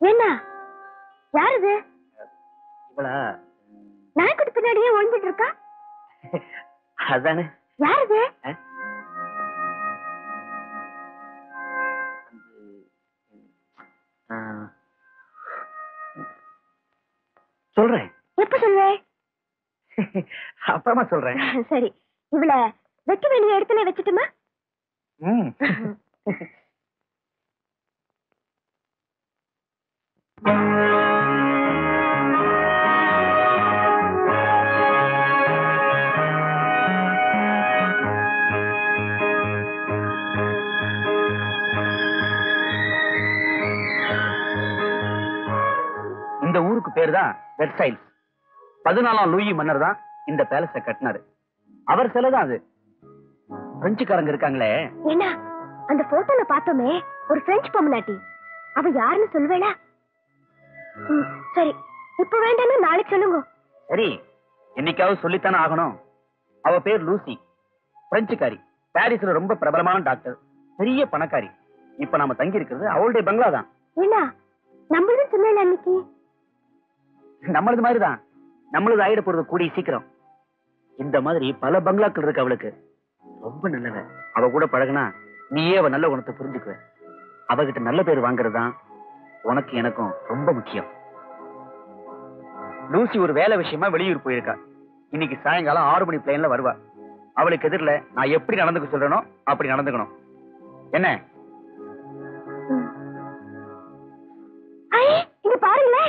என்ன யார் இது இவளா நாய்க்குட்டி பின்னாடியே ஒழிஞ்சிட்டு இருக்கா அதானே யார் இது ஆ. சொல்றேன் எப்ப சொல்லுவேன் அப்புறமா சொல்றேன் சரி இவள வெக்க வேண்டிய இடத்துல வச்சுட்டுமா ம். இந்த ஊருக்கு பேர் தான் வெர்சைல்ஸ் பதினாலாம் லூயி மன்னர் தான் இந்த பேலஸ கட்டினாரு அவர் சிலை தான் அது பிரெஞ்சுக்காரங்க இருக்காங்களே என்ன அந்த போட்டோல பார்த்தோமே ஒரு பிரெஞ்சு பொம்மநாட்டி அவ யாருன்னு சொல்லுவேளா ம், சரி இப்ப வேண்டாம்னா நாளைக்கு சொல்லுங்க சரி என்னைக்காவது சொல்லித்தானே ஆகணும் அவ பேர் லூசி பிரெஞ்சுக்காரி பாரிஸ்ல ரொம்ப பிரபலமான டாக்டர் பெரிய பணக்காரி இப்ப நாம தங்கி இருக்கிறது அவளுடைய பங்களா தான் என்ன நம்மளும் சொன்னேன் அன்னைக்கு நம்மளது மாதிரிதான் நம்மளது ஆயிட போறது கூடி சீக்கிரம் இந்த மாதிரி பல பங்களாக்கள் இருக்கு அவளுக்கு ரொம்ப நல்லவ அவ கூட பழகுனா நீயே அவ நல்ல குணத்தை புரிஞ்சுக்குவ அவகிட்ட நல்ல பேர் வாங்குறது தான் உனக்கு எனக்கும் ரொம்ப முக்கியம் லூசி ஒரு வேலை விஷயமா வெளியூர் போயிருக்கா இன்னைக்கு சாயங்காலம் ஆறு மணி பிளேன்ல வருவா அவளுக்கு எதிரில் நான் எப்படி நடந்துக்க சொல்றேனோ அப்படி நடந்துக்கணும் என்ன ஐ, இங்க பாருங்களேன்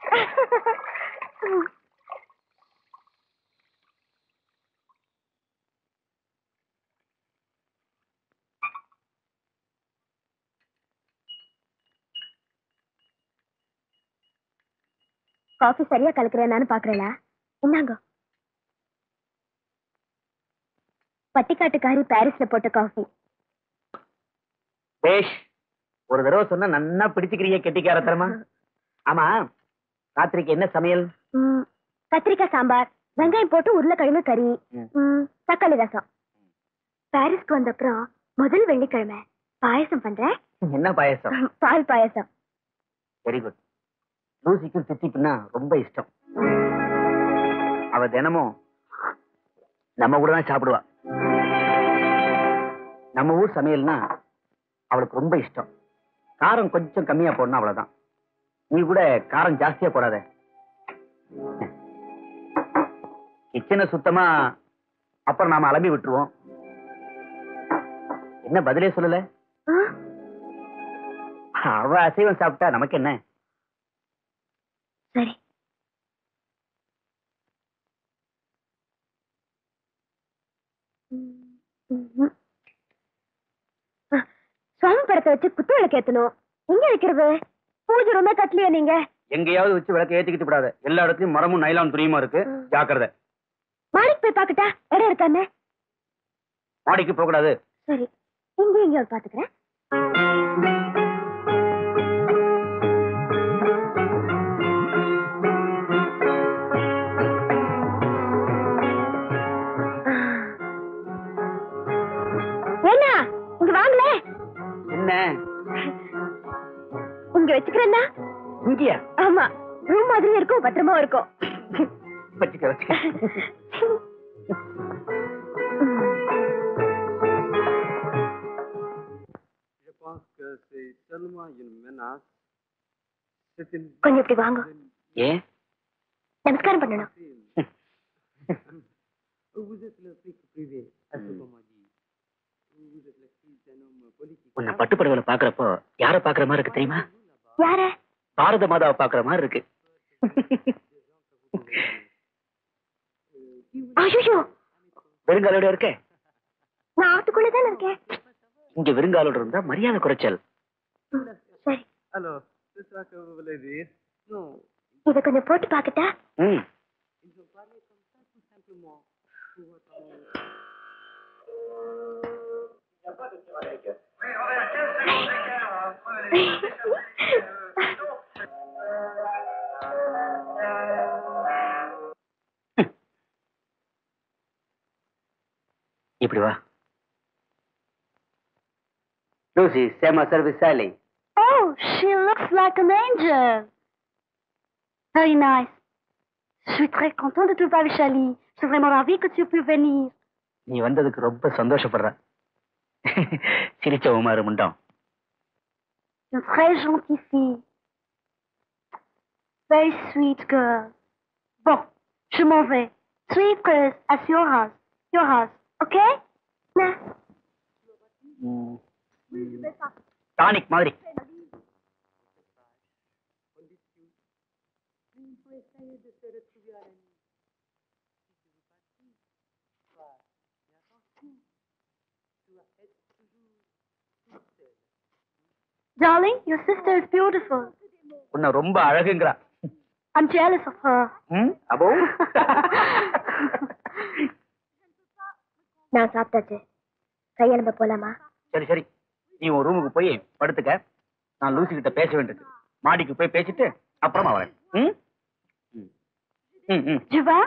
காஃபி சரியா கலக்குறேன்னு பாக்குறேளா என்னங்க பட்டிக்காட்டுக்காரி பாரிஸ்ல போட்ட காஃபி பேஷ் ஒரு தடவை சொன்னா நன்னா பிடிச்சுக்கிறிய கெட்டிக்கார தரமா ஆமா ராத்திரிக்கு என்ன சமையல் ம், கத்திரிக்காய் சாம்பார் வெங்காயம் போட்டு உருளைக்கிழங்கு கறி ம். ம், தக்காளி ரசம் பாரிஸ்க்கு வந்த அப்புறம் முதல் வெள்ளிக்கிழமை பாயசம் பண்றேன் என்ன பாயசம் பால் பாயசம் வெரி குட் லூசிக்கும் சித்திப்புன்னா ரொம்ப இஷ்டம் அவ தினமும் நம்ம கூட தான் சாப்பிடுவா நம்ம ஊர் சமையல்னா அவளுக்கு ரொம்ப இஷ்டம் காரம் கொஞ்சம் கம்மியா போடணும் அவ்வளவுதான் நீ கூட காரம் ஜாஸ்தியா போடாத கிச்சனை சுத்தமா அப்புறம் நாம அலம்பி விட்டுருவோம் என்ன பதிலே சொல்லல ஆ, அவ அசைவம் சாப்பிட்டா நமக்கு என்ன சரி ம், ம். ஆ, சுவாமி படத்தை வச்சு குத்து விளக்கு ஏத்தணும் எங்க வைக்கிறது பூஜை ரூமே கட்டலையா நீங்க எங்கேயாவது வச்சு விளக்க ஏத்திக்கிட்டு விடாத எல்லா இடத்துலயும் மரமும் நைலான் துணியுமா இருக்கு ம். ஜாக்கிரதை மாடிக்கு போய் பாக்கட்டா இடம் இருக்கானே மாடிக்கு போக கூடாது சரி இங்க இங்க பாத்துக்கிறேன் என்ன இங்க வாங்கல என்ன இங்க வச்சுக்கிறேன்னா இங்கயா ஆமா ரூம் மாதிரி இருக்கும் பத்திரமா இருக்கும் வச்சுக்க வச்சுக்க Je pense que c'est seulement une menace. C'est une கொஞ்சம் இப்படி வாங்க ஏன் நமஸ்காரம் பண்ணணும் Vous êtes le flic privé, à ce qu'on m'a dit. Vous êtes le fils d'un homme politique. உன்னை பட்டுப்படவுல பாக்குறப்போ யார பாக்குற மாதிரி இருக்கு தெரியுமா யார பாரத மாதாவை பாக்குற மாதிரி இருக்கு ஐயோ வெறுங்காலோட இருக்க நான் ஆத்துக்குள்ளதானே இருக்கேன் இங்க வெறுங்காலோட இருந்தா மரியாதை குறைச்சல் ம், சரி Alors, c'est ça que vous voulez dire Non, இத கொஞ்சம் போட்டு பாக்கட்டா ம் ils ont parlé comme ça tout simplement. Pour votre... இப்படி வா லூசி சேமா சர்வீஸ் சாலை Oh, she looks like an angel. Very nice. Je suis très contente de te voir, Vishali. Je suis vraiment ravie que tu aies pu venir. நீ வந்ததுக்கு ரொம்ப சந்தோஷப்படுறேன் சிரிச்ச உமாறு முண்டம் Une très gentille fille. Very sweet girl. Bon, je m'en vais. Three prayers at your house. Your house, okay? Nah. Tonic மாதிரி Il faut essayer de se retrouver à la nuit. Si tu veux partir, sois, mais attention, tu dois être toujours toute seule. Darling, your sister is beautiful. உன்னை ரொம்ப அழகுங்கிறா I'm jealous of her. ம் அபோ நான் சாப்பிட்டாச்சு கையெலும்ப போலாமா சரி சரி நீ உன் ரூமுக்கு போய் படுத்துக்க நான் லூசி கிட்ட பேச வேண்டியது மாடிக்கு போய் பேசிட்டு அப்புறமா வரேன் ம் ம். ம் ம் Tu vas?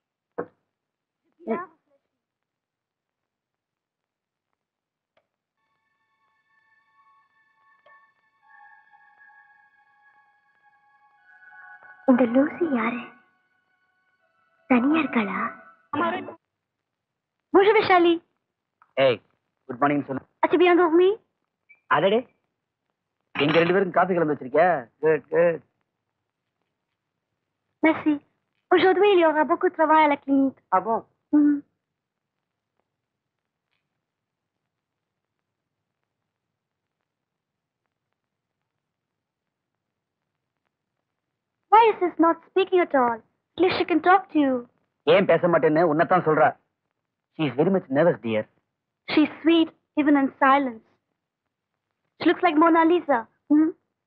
இந்த லூசி யாரு தனியா இருக்காளா Bonjour Vishali. ஏய் குட் மார்னிங் சொல்லு As-tu bien dormi? அடடே எங்க ரெண்டு பேரும் காஃபி கலந்து வச்சிருக்கியா good good Merci. Aujourd'hui, il y aura beaucoup de travail à la clinique. அப்போ Hmm. Why is this not speaking at all? At least she can talk to you. ஏன் பேச மாட்டேன்னு உன்னைத்தான் சொல்றா she is very much nervous dear She's sweet, even in silence. She looks like Mona Lisa. Hmm?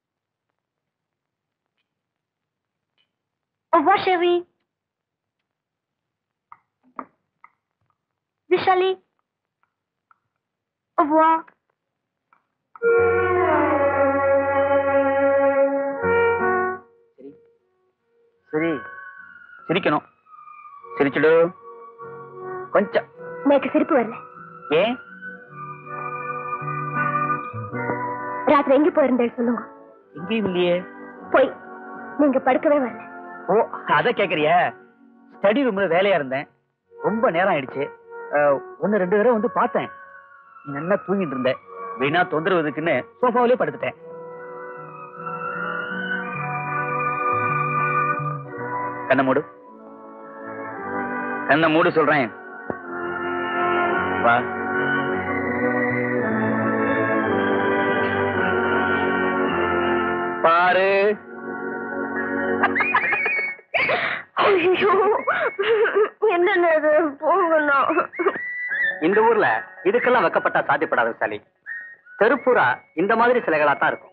Au revoir, chérie. Vishali. Au revoir. சரி சரி சிரிக்கணும் சிரிச்சிடு கொஞ்சம் எனக்கு சிரிப்பு வரல ஏன் ராத்திரி எங்க போயிருந்தேன் சொல்லுங்க எங்கேயும் இல்லையே போய் நீங்க படுக்கவே வரல ஓ அத கேக்குறிய ஸ்டடி ரூம்ல வேலையா இருந்தேன் ரொம்ப நேரம் ஆயிடுச்சு அஹ், ஒண்ணு ரெண்டு தடவை வந்து பார்த்தேன் நீ நல்லா தூங்கிட்டு இருந்த வீணா தொந்தரவு எதுக்குன்னு சோஃபாவிலே படுத்துட்டேன் கண்ண மூடு கண்ண மூடு சொல்றேன் வா பாரு ஐயோ என்ன போகணும் இந்த ஊர்ல இதுக்கெல்லாம் வைக்கப்பட்டா சாத்தியப்படாத சாலி தெருப்பூரா இந்த மாதிரி சிலைகளா தான் இருக்கும்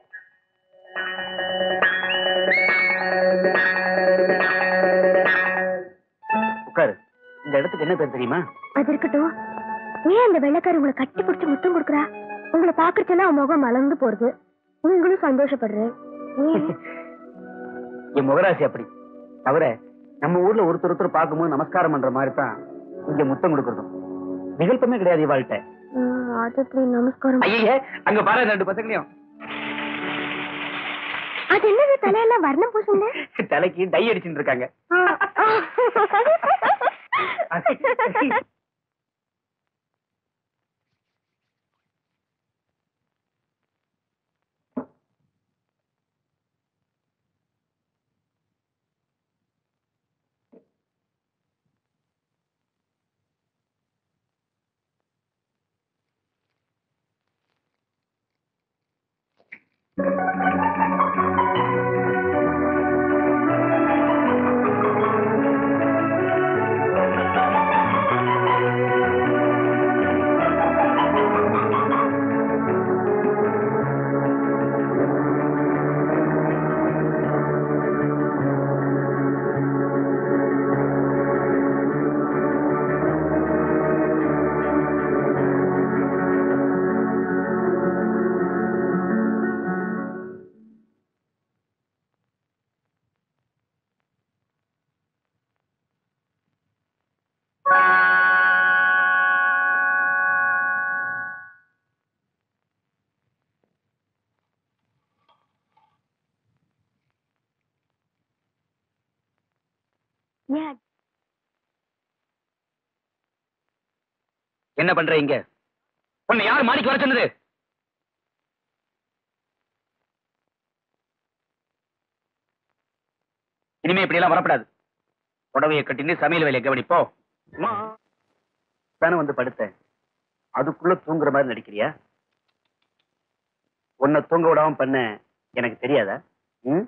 உட்காரு இந்த இடத்துக்கு என்ன பேர் தெரியுமா அது இருக்கட்டும் ஏன் அந்த வெள்ளைக்காரி உங்களை கட்டி பிடிச்சி முத்தம் கொடுக்குறா உங்களை பாக்குறதுல அவன் முகம் மலர்ந்து போறது நீங்களும் சந்தோஷப்படுறேன் ஏன்? என் முகராசி அப்படி தவிர நம்ம ஊர்ல ஒருத்தர் ஒருத்தர் பார்க்கும்போது நமஸ்காரம் பண்ற மாதிரி தான் இங்க முத்தம் கொடுக்கறதும் விகல்பமே கிடையாது இவாள்கிட்ட ம், அது எப்படி நமஸ்காரம் ஐயே அங்க பாரு ரெண்டு பசங்களையும் அது என்னது தலையெல்லாம் வர்ணம் பூசுங்க தலைக்கு டை அடிச்சுட்டு இருக்காங்க என்ன பண்ற இங்க உன்னை யார் மாடிக்கு வர சொன்னது இனிமே இப்படி எல்லாம் வரப்படாது புடவையை கட்டின்னு சமையல் வேலையை கவனிப்போ தானே வந்து படுத்தேன் அதுக்குள்ள தூங்குற மாதிரி நடிக்கிறியா உன்னை தூங்க விடாம பண்ண எனக்கு தெரியாதா ம்?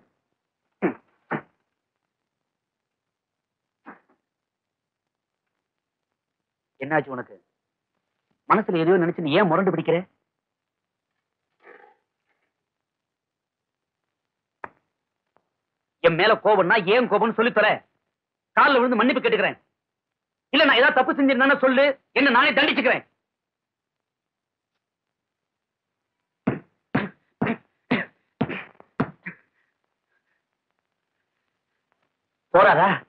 என்னாச்சு உனக்கு மனசுல எதையோ நினைச்சு நீ ஏன் முரண்டு பிடிக்கிற என் மேல கோபம்னா ஏன் கோபம்னு சொல்லித் தர கால்ல விழுந்து மன்னிப்பு கேட்டுக்கிறேன் இல்ல நான் ஏதாவது தப்பு செஞ்சிருந்தேன்னு சொல்லு என்ன நானே தண்டிச்சுக்கிறேன் போறாரா